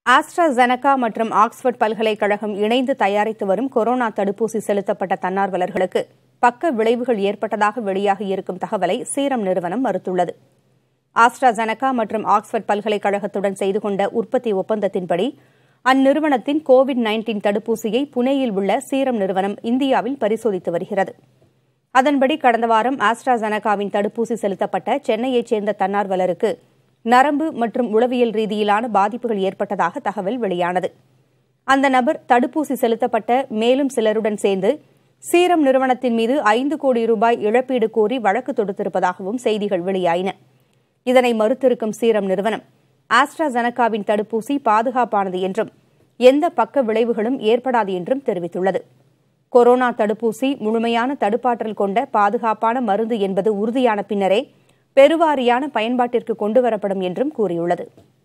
AstraZeneca மற்றும் Oxford பல்கலைக்கழகம் இணைந்து தயாரித்து வரும் கொரோனா தடுப்பூசி செலுத்தப்பட்ட தன்னார்வலர்களுக்கு பக்க விளைவுகள் ஏற்பட்டதாக வெளியாகியிருக்கும் தகவலை சீரம் நிறுவனம் மறுத்துள்ளது ஆஸ்ட்ராசெனகா மற்றும் ஆக்ஸ்போர்ட் பல்கலைக்கழகத்துடன் செய்து கொண்ட உற்பத்தி ஒப்பந்தத்தின்படி அந்நிறுவனத்தின் கோவிட் நைன்டீன் தடுப்பூசியை புனேயில் உள்ள சீரம் நிறுவனம் இந்தியாவில் பரிசோதித்து வருகிறது அதன்படி கடந்த வாரம் ஆஸ்ட்ராசெனகாவின் தடுப்பூசி செலுத்தப்பட்ட சென்னையைச் சேர்ந்த தன்னார்வலருக்கு நரம்பு மற்றும் உளவியல் ரீதியிலான பாதிப்புகள் ஏற்பட்டதாக தகவல் வெளியானது அந்த நபர் தடுப்பூசி செலுத்தப்பட்ட மேலும் சிலருடன் சேர்ந்து சீரம் நிறுவனத்தின் மீது ஐந்து கோடி ரூபாய் இழப்பீடு கோரி வழக்கு தொடுத்திருப்பதாகவும் செய்திகள் வெளியாயின இதனை மறுத்திருக்கும் சீரம் நிறுவனம் ஆஸ்ட்ராசெனகாவின் தடுப்பூசி பாதுகாப்பானது என்றும் எந்த பக்க விளைவுகளும் ஏற்படாது என்றும் தெரிவித்துள்ளது கொரோனா தடுப்பூசி முழுமையான தடுப்பாற்றல் கொண்ட பாதுகாப்பான மருந்து என்பது உறுதியான பின்னரே பெருவாரியான பயன்பாட்டிற்கு கொண்டுவரப்படும் என்றும் கூறியுள்ளது